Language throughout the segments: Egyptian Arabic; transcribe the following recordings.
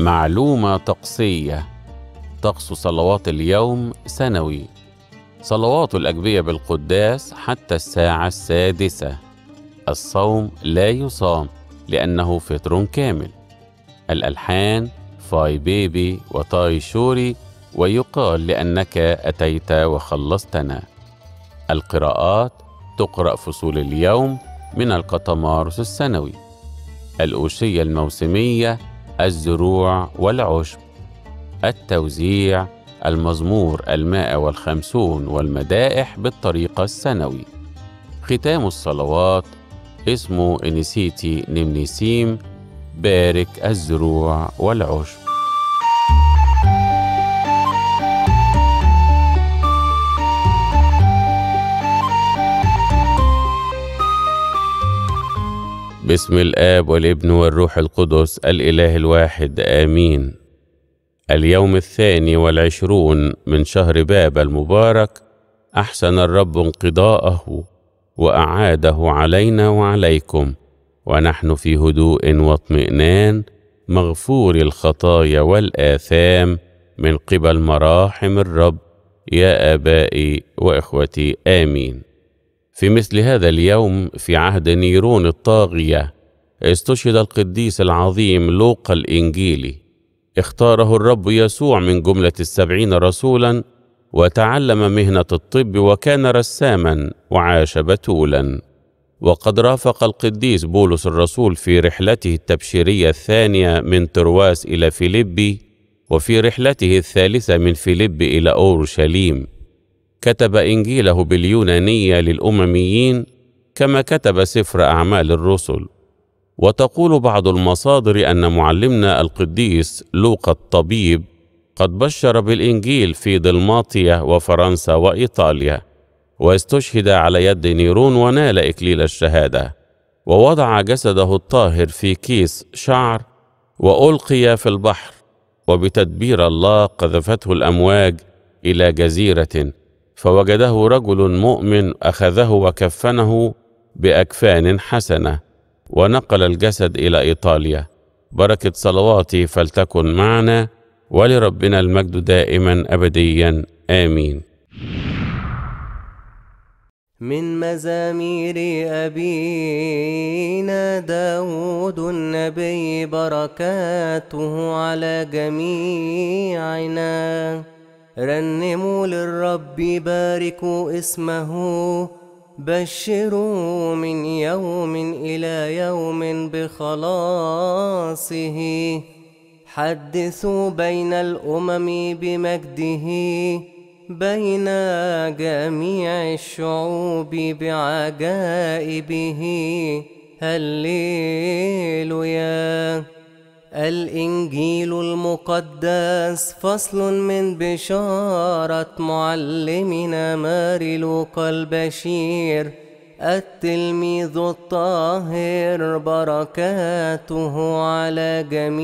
معلومة طقسية طقس صلوات اليوم سنوي صلوات الأجبية بالقداس حتى الساعة السادسة الصوم لا يصام لأنه فطر كامل الألحان فاي بيبي وطاي شوري ويقال لأنك أتيت وخلصتنا القراءات تقرأ فصول اليوم من القطمارس السنوي الأوشية الموسمية الزروع والعشب التوزيع المزمور المائة والخمسون والمدائح بالطريقة السنوي ختام الصلوات اسمه إنسيتي نمنيسيم بارك الزروع والعشب باسم الآب والابن والروح القدس الإله الواحد آمين اليوم الثاني والعشرون من شهر باب المبارك أحسن الرب انقضاءه وأعاده علينا وعليكم ونحن في هدوء واطمئنان مغفور الخطايا والآثام من قبل مراحم الرب يا آبائي وإخوتي آمين في مثل هذا اليوم في عهد نيرون الطاغية استشهد القديس العظيم لوقا الإنجيلي اختاره الرب يسوع من جملة السبعين رسولا وتعلم مهنة الطب وكان رساما وعاش بتولا وقد رافق القديس بولس الرسول في رحلته التبشيرية الثانية من ترواس إلى فيليبي وفي رحلته الثالثة من فيليبي إلى أورشليم كتب إنجيله باليونانية للأمميين كما كتب سفر أعمال الرسل وتقول بعض المصادر أن معلمنا القديس لوقا الطبيب قد بشر بالإنجيل في دلماطية وفرنسا وإيطاليا واستشهد على يد نيرون ونال إكليل الشهادة ووضع جسده الطاهر في كيس شعر وألقي في البحر وبتدبير الله قذفته الأمواج إلى جزيرة فوجده رجل مؤمن أخذه وكفنه بأكفان حسنة ونقل الجسد إلى إيطاليا بركة صلواتي فلتكن معنا ولربنا المجد دائما أبديا آمين من مزامير أبينا داود النبي بركاته على جميعنا رنموا للرب باركوا اسمه بشروا من يوم إلى يوم بخلاصه حدثوا بين الأمم بمجده بين جميع الشعوب بعجائبه هللويا الإنجيل المقدس فصل من بشارة معلمنا ماري لوقا البشير التلميذ الطاهر بركاته على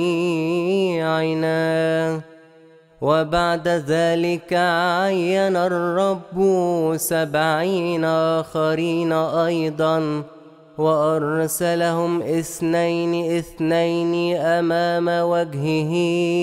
جميعنا وبعد ذلك عين الرب سبعين آخرين أيضا وأرسلهم اثنين اثنين أمام وجهه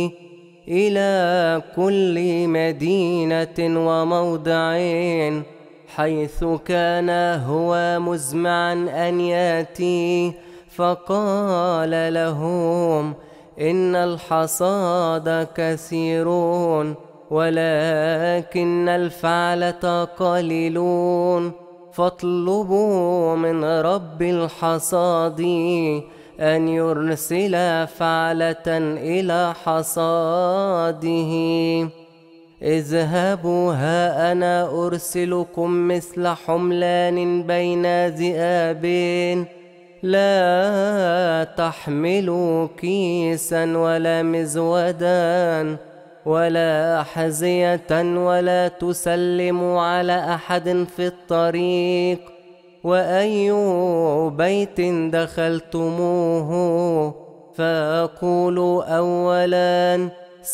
إلى كل مدينة وموضع حيث كان هو مزمعا أن يأتي فقال لهم إن الحصاد كثيرون ولكن الفعلة قليلون فاطلبوا من رب الحصاد أن يرسل فعلة إلى حصاده اذهبوا ها أنا أرسلكم مثل حملان بين ذئاب لا تحملوا كيسا ولا مزودا ولا حزية ولا تسلموا على أحد في الطريق وأي بيت دخلتموه فقولوا أولا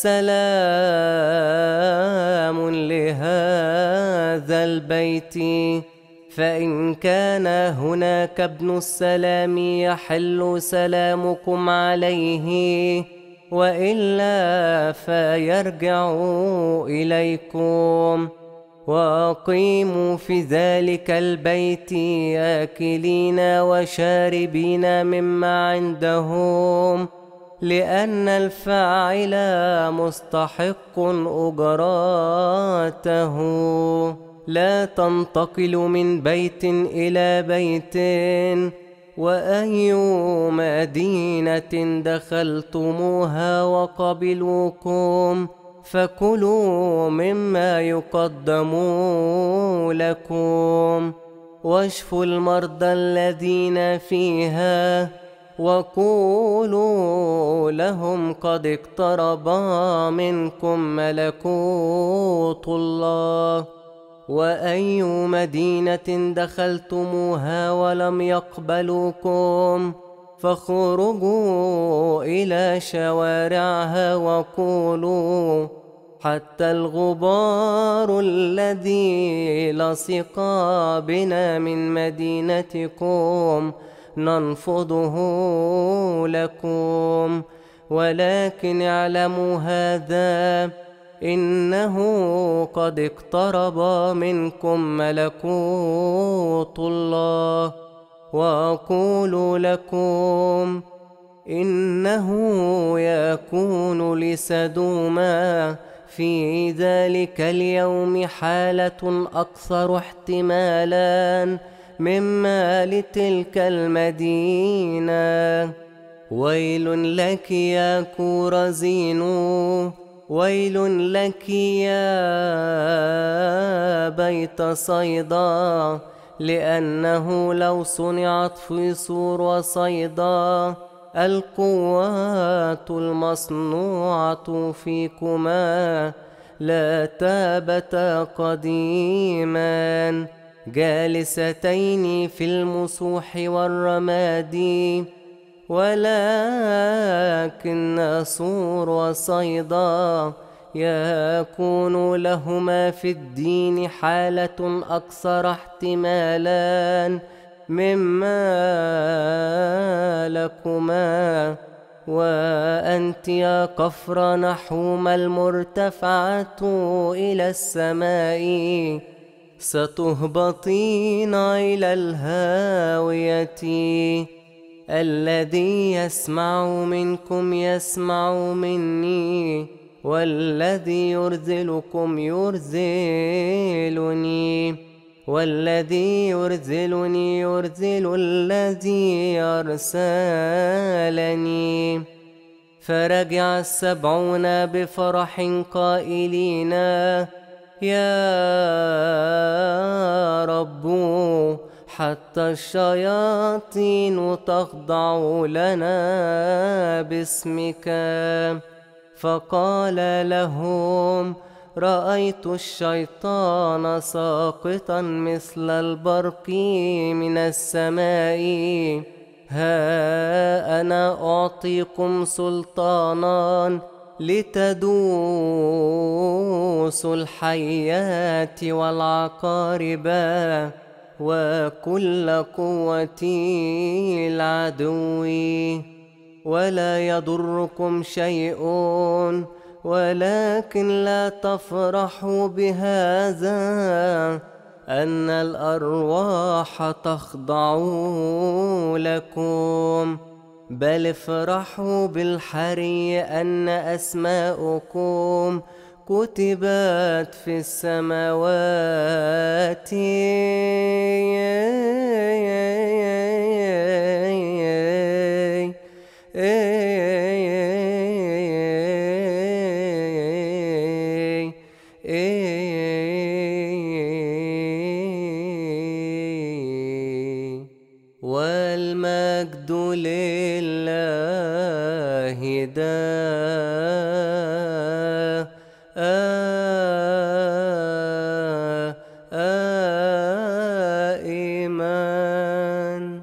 سلام لهذا البيت فإن كان هناك ابن السلام يحل سلامكم عليه وإلا فيرجعوا إليكم وأقيموا في ذلك البيت آكلين وشاربين مما عندهم لأن الفاعل مستحق أجراته لا تنتقل من بيت إلى بيت وأي مدينة دخلتموها وقبلوكم فكلوا مما يقدم لكم واشفوا المرضى الذين فيها وقولوا لهم قد اقترب منكم ملكوت الله واي مدينه دخلتموها ولم يقبلوكم فاخرجوا الى شوارعها وقولوا حتى الغبار الذي لصق بنا من مدينتكم ننفضه لكم ولكن اعلموا هذا انه قد اقترب منكم ملكوت الله واقول لكم انه يكون لسدوما في ذلك اليوم حاله اكثر احتمالا مما لتلك المدينه ويل لك يا كورزين ويل لك يا بيت صيدا لانه لو صنعت في سور وصيدا القوات المصنوعه فيكما لا تابتا قديما جالستين في المسوح والرماد ولكن صور وصيدا يكون لهما في الدين حالة أكثر احتمالا مما لكما وأنت يا كفر نحوم المرتفعة إلى السماء ستهبطين إلى الهاوية الذي يسمع منكم يسمع مني والذي يرذلكم يرذلني والذي يرذلني يرذل الذي أرسلني فرجع السبعون بفرح قائلين يا رب حتى الشياطين تخضع لنا باسمك فقال لهم رايت الشيطان ساقطا مثل البرق من السماء ها انا اعطيكم سلطانا لتدوسوا الحيات والعقارب وكل قوة العدو ولا يضركم شيء ولكن لا تفرحوا بهذا أن الأرواح تخضع لكم بل افرحوا بالحري أن أسماءكم كتبت في السماوات والمجد لله دائما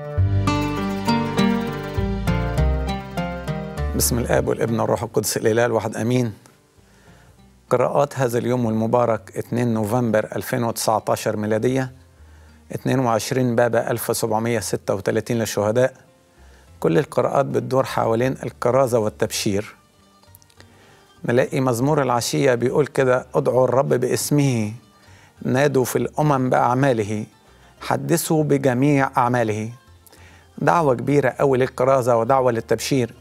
بسم الآب والابن والروح القدس الإله الواحد أمين قراءات هذا اليوم المبارك 2 نوفمبر 2019 ميلادية 22 بابا 1736 للشهداء كل القراءات بتدور حوالين الكرازة والتبشير نلاقي مزمور العشية بيقول كده ادعوا الرب باسمه نادوا في الأمم بأعماله حدثوا بجميع أعماله دعوة كبيرة أوي للكرازة ودعوة للتبشير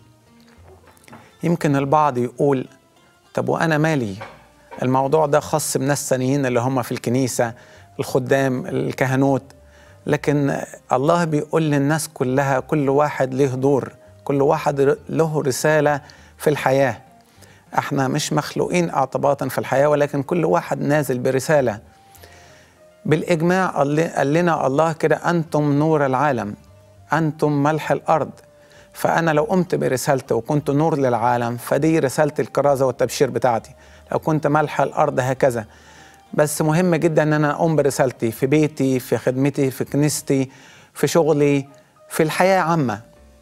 يمكن البعض يقول طب وأنا مالي الموضوع ده خاص بناس ثانيين اللي هم في الكنيسة الخدام الكهنوت لكن الله بيقول للناس كلها كل واحد له دور كل واحد له رسالة في الحياة احنا مش مخلوقين اعتباطا في الحياة ولكن كل واحد نازل برسالة بالإجماع قال لنا الله كده أنتم نور العالم أنتم ملح الأرض فأنا لو قمت برسالتي وكنت نور للعالم فدي رسالة الكرازة والتبشير بتاعتي لو كنت ملح الأرض هكذا بس مهم جدا أن أنا أقوم برسالتي في بيتي في خدمتي في كنيستي في شغلي في الحياة عامة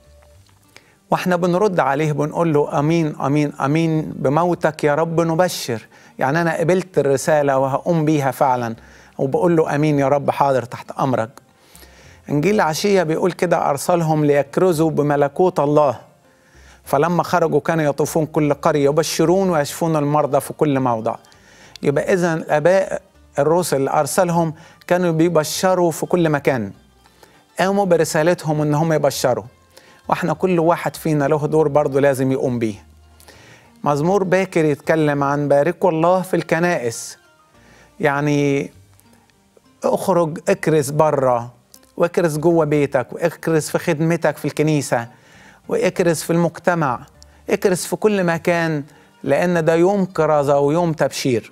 واحنا بنرد عليه بنقول له امين امين امين بموتك يا رب نبشر يعني انا قبلت الرساله وهقوم بيها فعلا وبقول له امين يا رب حاضر تحت امرك انجيل العشيه بيقول كده ارسلهم ليكرزوا بملكوت الله فلما خرجوا كانوا يطوفون كل قريه يبشرون ويشفون المرضى في كل موضع يبقى اذا الاباء الرسل اللي ارسلهم كانوا بيبشروا في كل مكان قاموا برسالتهم ان هم يبشروا واحنا كل واحد فينا له دور برضه لازم يقوم بيه مزمور باكر يتكلم عن باركوا الله في الكنائس يعني اخرج اكرس بره واكرس جوه بيتك واكرس في خدمتك في الكنيسه واكرس في المجتمع اكرس في كل مكان لان ده يوم كرازه ويوم تبشير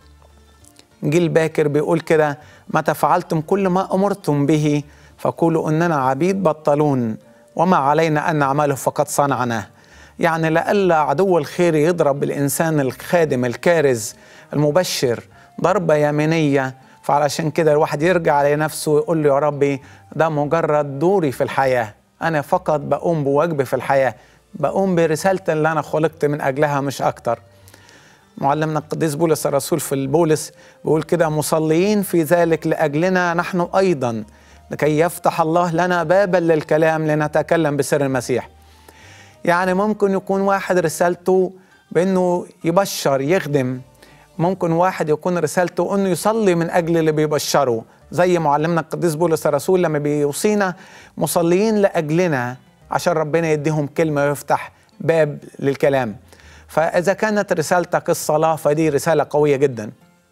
جيل باكر بيقول كده متى فعلتم كل ما امرتم به فقولوا اننا عبيد بطلون وما علينا ان نعمله فقد صنعناه يعني لئلا عدو الخير يضرب الانسان الخادم الكارز المبشر ضربه يمينيه فعلشان كده الواحد يرجع لنفسه ويقول له يا ربي ده مجرد دوري في الحياه انا فقط بقوم بواجبي في الحياه بقوم برسالتي اللي انا خلقت من اجلها مش اكتر معلمنا القديس بولس الرسول في البولس بيقول كده مصليين في ذلك لاجلنا نحن ايضا لكي يفتح الله لنا بابا للكلام لنتكلم بسر المسيح يعني ممكن يكون واحد رسالته بانه يبشر يخدم ممكن واحد يكون رسالته انه يصلي من اجل اللي بيبشره زي معلمنا القديس بولس الرسول لما بيوصينا مصليين لاجلنا عشان ربنا يديهم كلمه ويفتح باب للكلام فاذا كانت رسالتك الصلاه فدي رساله قويه جدا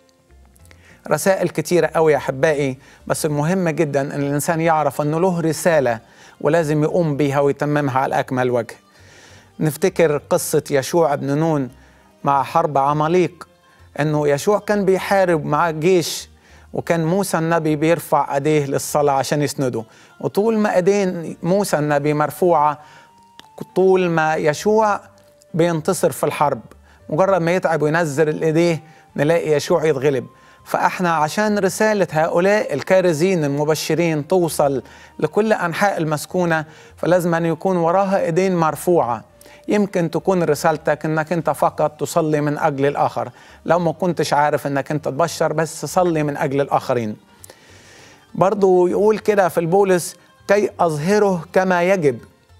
رسائل كتيرة قوي يا أحبائي بس المهم جدا أن الإنسان يعرف أنه له رسالة ولازم يقوم بيها ويتممها على أكمل وجه نفتكر قصة يشوع بن نون مع حرب عماليق أنه يشوع كان بيحارب مع جيش وكان موسى النبي بيرفع ايديه للصلاة عشان يسنده وطول ما ايدين موسى النبي مرفوعة طول ما يشوع بينتصر في الحرب مجرد ما يتعب وينزل الايديه نلاقي يشوع يتغلب فاحنا عشان رسالة هؤلاء الكارزين المبشرين توصل لكل أنحاء المسكونة فلازم أن يكون وراها إيدين مرفوعة يمكن تكون رسالتك انك انت فقط تصلي من اجل الاخر لو ما كنتش عارف انك انت تبشر بس صلي من اجل الاخرين برضو يقول كده في البولس كي اظهره كما يجب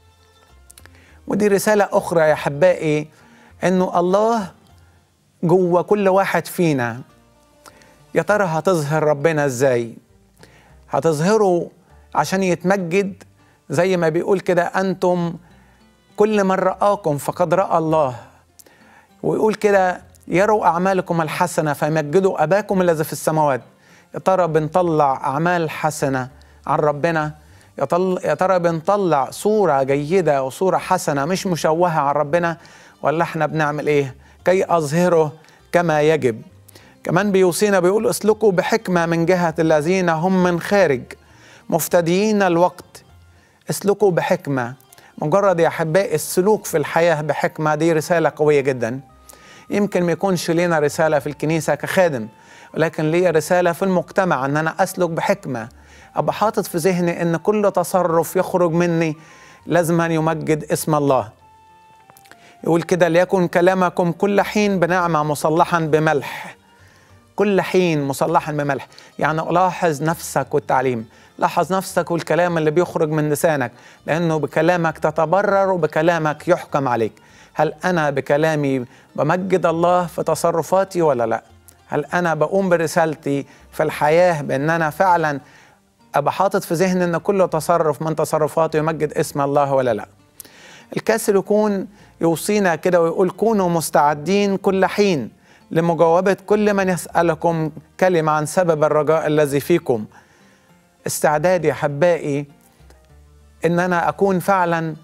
ودي رسالة اخرى يا احبائي انه الله جوه كل واحد فينا يا ترى هتظهر ربنا ازاي هتظهره عشان يتمجد زي ما بيقول كده انتم كل من رآكم فقد رأى الله ويقول كده يروا أعمالكم الحسنة فيمجدوا أباكم الذي في السماوات يا ترى بنطلع أعمال حسنة عن ربنا يا ترى بنطلع صورة جيدة وصورة حسنة مش مشوهة عن ربنا ولا احنا بنعمل ايه كي أظهره كما يجب كمان بيوصينا بيقول اسلكوا بحكمة من جهة الذين هم من خارج مفتديين الوقت اسلكوا بحكمة مجرد يا احبائي السلوك في الحياه بحكمه دي رساله قويه جدا يمكن ما يكونش لينا رساله في الكنيسه كخادم ولكن ليا رساله في المجتمع ان انا اسلك بحكمه ابقى حاطط في ذهني ان كل تصرف يخرج مني لازم أن يمجد اسم الله يقول كده ليكن كلامكم كل حين بنعمه مصلحا بملح كل حين مصلحا بملح يعني لاحظ نفسك والتعليم لاحظ نفسك والكلام اللي بيخرج من لسانك لأنه بكلامك تتبرر وبكلامك يحكم عليك هل أنا بكلامي بمجد الله في تصرفاتي ولا لا هل أنا بقوم برسالتي في الحياة بأن أنا فعلا أبقى حاطط في ذهني أن كل تصرف من تصرفاتي يمجد اسم الله ولا لا الكاسل يكون يوصينا كده ويقول كونوا مستعدين كل حين لمجاوبة كل من يسألكم كلمة عن سبب الرجاء الذي فيكم استعدادي أحبائي إن أنا أكون فعلا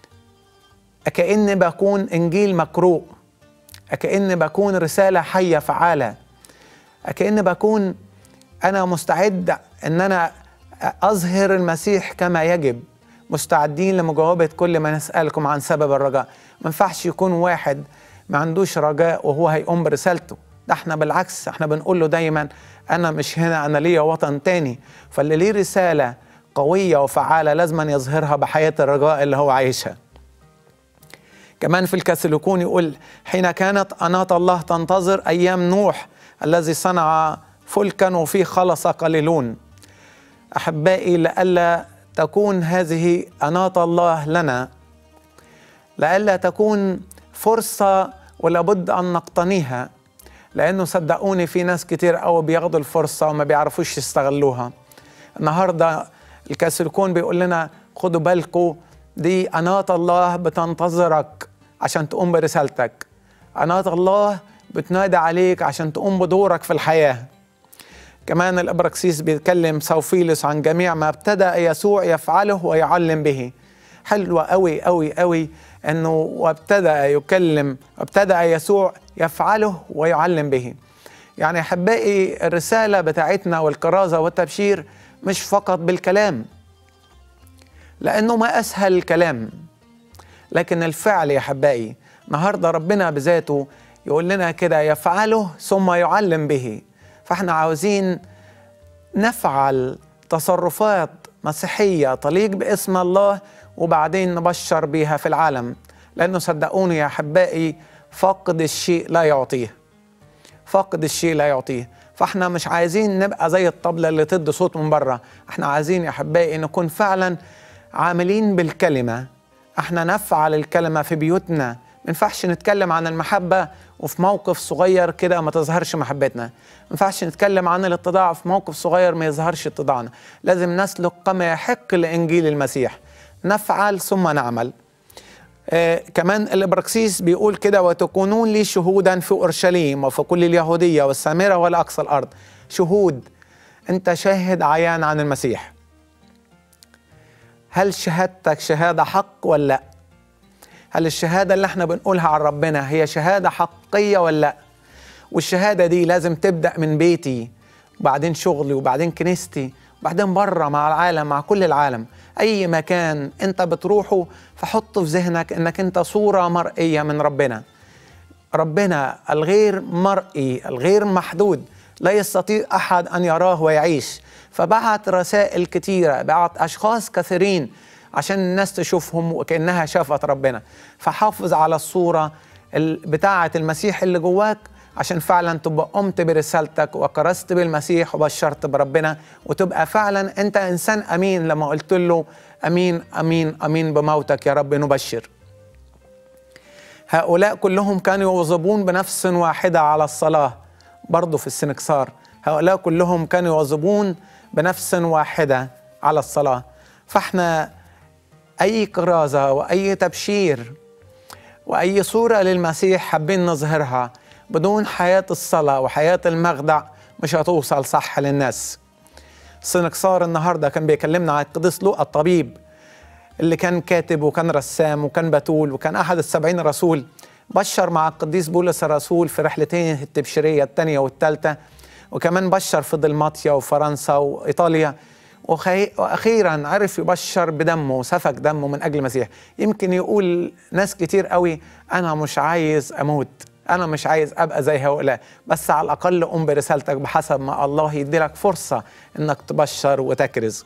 كأني بكون إنجيل مقروء كأني بكون رسالة حية فعالة كأني بكون أنا مستعد إن أنا أظهر المسيح كما يجب مستعدين لمجاوبة كل من يسألكم عن سبب الرجاء ما ينفعش يكون واحد ما عندوش رجاء وهو هيقوم برسالته ده احنا بالعكس احنا بنقول له دايما انا مش هنا انا ليا وطن تاني فاللي ليه رسالة قوية وفعالة لازم يظهرها بحياة الرجاء اللي هو عايشها كمان في الكاثوليكون يقول حين كانت أناة الله تنتظر أيام نوح الذي صنع فلكا وفيه خلص قليلون أحبائي لئلا تكون هذه أناة الله لنا لئلا تكون فرصة ولابد أن نقتنيها لأنه صدقوني في ناس كتير قوي بياخدوا الفرصة وما بيعرفوش يستغلوها النهاردة الكاثوليكون بيقول لنا خدوا بالكم دي أناة الله بتنتظرك عشان تقوم برسالتك أناة الله بتنادي عليك عشان تقوم بدورك في الحياة كمان الإبراكسيس بيتكلم سوفيلس عن جميع ما ابتدأ يسوع يفعله ويعلم به حلوة قوي قوي قوي أنه وابتدأ يكلم وابتدأ يسوع يفعله ويعلم به يعني أحبائي الرسالة بتاعتنا والكرازة والتبشير مش فقط بالكلام لأنه ما أسهل الكلام لكن الفعل يا أحبائي النهاردة ربنا بذاته يقول لنا كده يفعله ثم يعلم به فاحنا عاوزين نفعل تصرفات مسيحية تليق باسم الله وبعدين نبشر بيها في العالم لأنه صدقوني يا أحبائي فاقد الشيء لا يعطيه فاقد الشيء لا يعطيه فاحنا مش عايزين نبقى زي الطبلة اللي تدي صوت من بره احنا عايزين يا أحبائي نكون فعلا عاملين بالكلمة احنا نفعل الكلمة في بيوتنا ما ينفعش نتكلم عن المحبة وفي موقف صغير كده ما تظهرش محبتنا ما ينفعش نتكلم عن الاتضاع في موقف صغير ما يظهرش اتضاعنا لازم نسلك كما يحق لإنجيل المسيح نفعل ثم نعمل آه كمان الابراكسيس بيقول كده وتكونون لي شهودا في اورشليم وفي كل اليهوديه والسامره والاقصى الارض شهود انت شاهد عيان عن المسيح هل شهادتك شهاده حق ولا لا هل الشهاده اللي احنا بنقولها عن ربنا هي شهاده حقيقيه ولا لا والشهاده دي لازم تبدا من بيتي وبعدين شغلي وبعدين كنيستي وبعدين بره مع العالم مع كل العالم اي مكان انت بتروحه فحط في ذهنك انك انت صوره مرئيه من ربنا ربنا الغير مرئي الغير محدود لا يستطيع احد ان يراه ويعيش فبعت رسائل كتيره بعت اشخاص كثيرين عشان الناس تشوفهم وكانها شافت ربنا فحافظ على الصوره بتاعه المسيح اللي جواك عشان فعلا تبقى قمت برسالتك وكرست بالمسيح وبشرت بربنا وتبقى فعلا انت انسان امين لما قلت له امين امين امين بموتك يا رب نبشر هؤلاء كلهم كانوا يواظبون بنفس واحده على الصلاه برضه في السنكسار هؤلاء كلهم كانوا يواظبون بنفس واحده على الصلاه فاحنا اي كرازه واي تبشير واي صوره للمسيح حابين نظهرها بدون حياة الصلاة وحياة المخدع مش هتوصل صح للناس سنكسار النهاردة كان بيكلمنا عن القديس لوقا الطبيب اللي كان كاتب وكان رسام وكان بتول وكان أحد السبعين رسول بشر مع القديس بولس الرسول في رحلتين التبشيرية الثانية والثالثة وكمان بشر في دلماطيا وفرنسا وإيطاليا وخي... وأخيرا عرف يبشر بدمه وسفك دمه من أجل المسيح يمكن يقول ناس كتير قوي أنا مش عايز أموت أنا مش عايز أبقى زي هؤلاء بس على الأقل قم برسالتك بحسب ما الله يديلك فرصة إنك تبشر وتكرز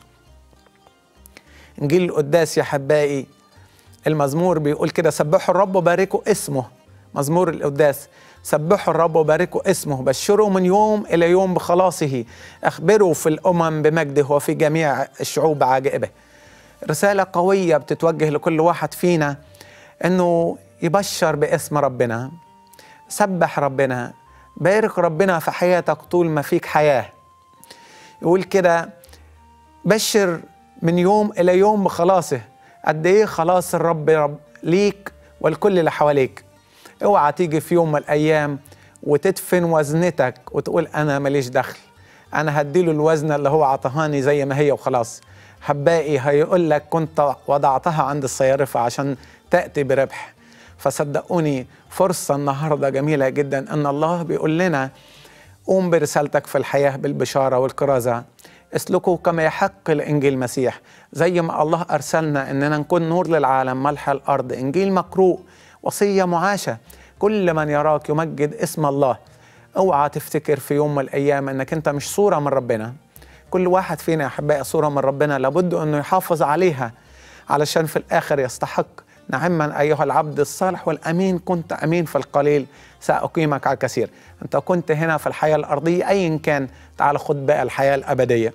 إنجيل القداس يا حبائي المزمور بيقول كده سبحوا الرب وباركوا اسمه مزمور القداس سبحوا الرب وباركوا اسمه بشروا من يوم إلى يوم بخلاصه أخبروا في الأمم بمجده وفي جميع الشعوب بعجائبه رسالة قوية بتتوجه لكل واحد فينا إنه يبشر باسم ربنا سبح ربنا بارك ربنا في حياتك طول ما فيك حياة يقول كده بشر من يوم إلى يوم بخلاصه قد إيه خلاص الرب رب ليك والكل اللي حواليك اوعى تيجي في يوم من الأيام وتدفن وزنتك وتقول أنا ماليش دخل أنا هديله الوزنة اللي هو عطهاني زي ما هي وخلاص حبائي هيقول لك كنت وضعتها عند الصيارفة عشان تأتي بربح فصدقوني فرصة النهاردة جميلة جدا أن الله بيقول لنا قوم برسالتك في الحياة بالبشارة والكرازة اسلكوا كما يحق لإنجيل المسيح زي ما الله أرسلنا أننا نكون نور للعالم ملح الأرض إنجيل مقروء وصية معاشة كل من يراك يمجد اسم الله اوعى تفتكر في يوم من الأيام أنك أنت مش صورة من ربنا كل واحد فينا يا أحبائي صورة من ربنا لابد أنه يحافظ عليها علشان في الآخر يستحق نعما أيها العبد الصالح والأمين كنت أمين في القليل سأقيمك على الكثير أنت كنت هنا في الحياة الأرضية أيا كان تعال خد بقى الحياة الأبدية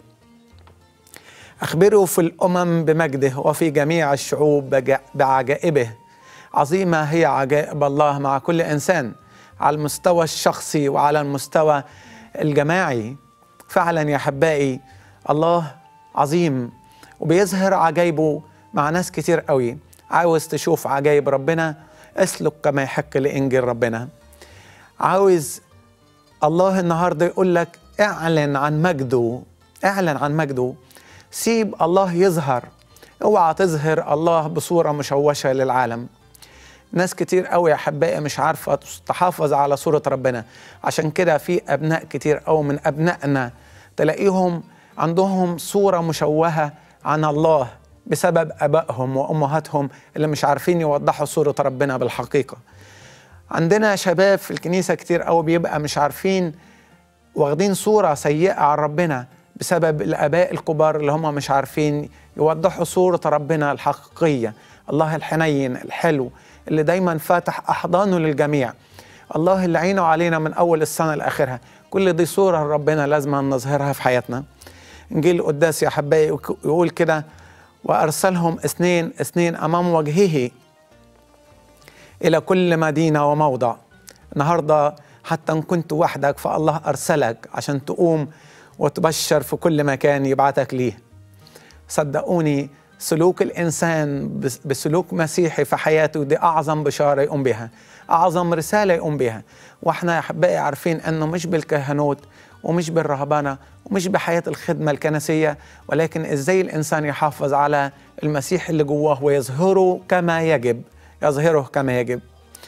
أخبره في الأمم بمجده وفي جميع الشعوب بج- بعجائبه عظيمة هي عجائب الله مع كل إنسان على المستوى الشخصي وعلى المستوى الجماعي فعلا يا أحبائي الله عظيم وبيظهر عجائبه مع ناس كتير قوي عاوز تشوف عجائب ربنا اسلك كما يحق لإنجيل ربنا عاوز الله النهارده يقول لك اعلن عن مجده اعلن عن مجده سيب الله يظهر اوعى تظهر الله بصوره مشوشه للعالم ناس كتير قوي يا احبائي مش عارفه تحافظ على صوره ربنا عشان كده في ابناء كتير قوي من ابنائنا تلاقيهم عندهم صوره مشوهه عن الله بسبب ابائهم وامهاتهم اللي مش عارفين يوضحوا صوره ربنا بالحقيقه عندنا شباب في الكنيسه كتير قوي بيبقى مش عارفين واخدين صوره سيئه عن ربنا بسبب الاباء الكبار اللي هم مش عارفين يوضحوا صوره ربنا الحقيقيه الله الحنين الحلو اللي دايما فاتح احضانه للجميع الله اللي عينه علينا من اول السنه لاخرها كل دي صوره لربنا لازم نظهرها في حياتنا انجيل القداس يا احبائي يقول كده وارسلهم اثنين اثنين امام وجهه الى كل مدينه وموضع النهارده حتى ان كنت وحدك فالله ارسلك عشان تقوم وتبشر في كل مكان يبعتك ليه صدقوني سلوك الانسان بس- بسلوك مسيحي في حياته دي اعظم بشاره يقوم بها اعظم رساله يقوم بها واحنا يا احبائي عارفين انه مش بالكهنوت ومش بالرهبنه ومش بحياه الخدمه الكنسيه ولكن ازاي الانسان يحافظ على المسيح اللي جواه ويظهره كما يجب يظهره كما يجب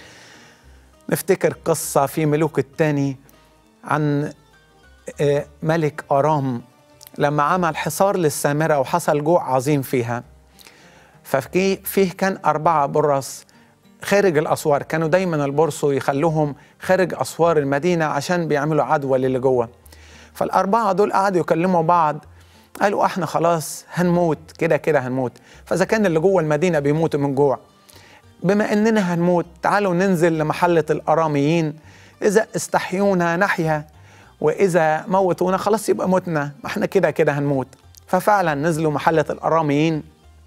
نفتكر قصة في ملوك الثاني عن آه، ملك أرام لما عمل حصار للسامرة وحصل جوع عظيم فيها ففي فيه كان أربعة برص خارج الأسوار كانوا دايما البرصوا يخلوهم خارج أسوار المدينة عشان بيعملوا عدوى للي جوه فالأربعة دول قعدوا يكلموا بعض قالوا احنا خلاص هنموت كده كده هنموت فإذا كان اللي جوه المدينة بيموتوا من جوع بما اننا هنموت تعالوا ننزل لمحلة الاراميين اذا استحيونا نحيا واذا موتونا خلاص يبقى متنا ما احنا كده كده هنموت ففعلا نزلوا محلة الاراميين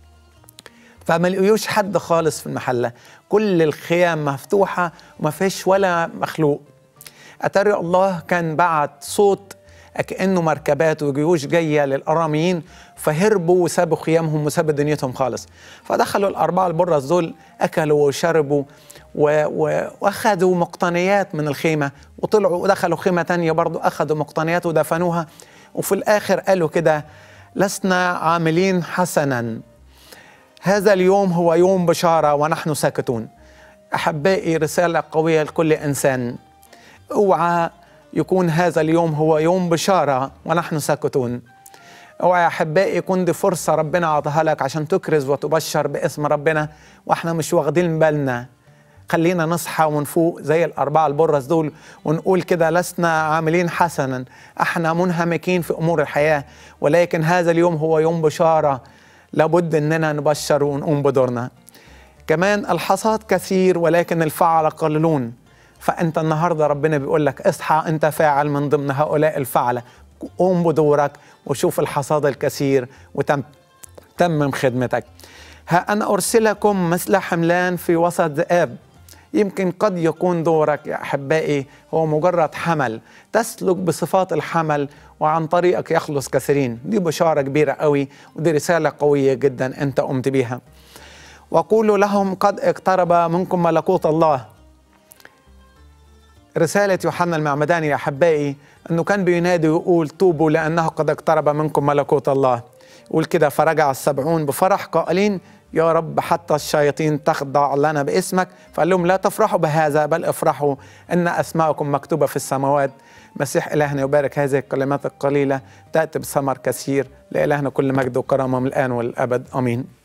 فما لقيوش حد خالص في المحلة كل الخيام مفتوحة وما فيش ولا مخلوق أتاري الله كان بعت صوت كأنه مركبات وجيوش جاية للأراميين فهربوا وسابوا خيامهم وسابوا دنيتهم خالص فدخلوا الأربعة البرص دول أكلوا وشربوا و... و... وأخذوا مقتنيات من الخيمة وطلعوا ودخلوا خيمة تانية برضو أخذوا مقتنيات ودفنوها وفي الآخر قالوا كده لسنا عاملين حسنا هذا اليوم هو يوم بشارة ونحن ساكتون أحبائي رسالة قوية لكل إنسان اوعى يكون هذا اليوم هو يوم بشارة ونحن ساكتون اوعى يا احبائي يكون دي فرصة ربنا عطاها لك عشان تكرز وتبشر باسم ربنا واحنا مش واخدين بالنا خلينا نصحى ونفوق زي الأربعة البرص دول ونقول كده لسنا عاملين حسنا احنا منهمكين في أمور الحياة ولكن هذا اليوم هو يوم بشارة لابد اننا نبشر ونقوم بدورنا كمان الحصاد كثير ولكن الفعل قليلون فانت النهارده ربنا بيقول لك اصحى انت فاعل من ضمن هؤلاء الفعله قوم بدورك وشوف الحصاد الكثير وتم تمم خدمتك ها انا ارسلكم مثل حملان في وسط ذئاب يمكن قد يكون دورك يا أحبائي هو مجرد حمل تسلك بصفات الحمل وعن طريقك يخلص كثيرين دي بشارة كبيرة قوي ودي رسالة قوية جدا أنت قمت بيها وقولوا لهم قد اقترب منكم ملكوت الله رسالة يوحنا المعمداني يا أحبائي أنه كان بينادي ويقول توبوا لأنه قد اقترب منكم ملكوت الله يقول كده فرجع السبعون بفرح قائلين يا رب حتى الشياطين تخضع لنا باسمك فقال لهم لا تفرحوا بهذا بل افرحوا ان اسماءكم مكتوبه في السماوات مسيح الهنا يبارك هذه الكلمات القليله تاتي بثمر كثير لالهنا كل مجد وكرامه من الان والابد امين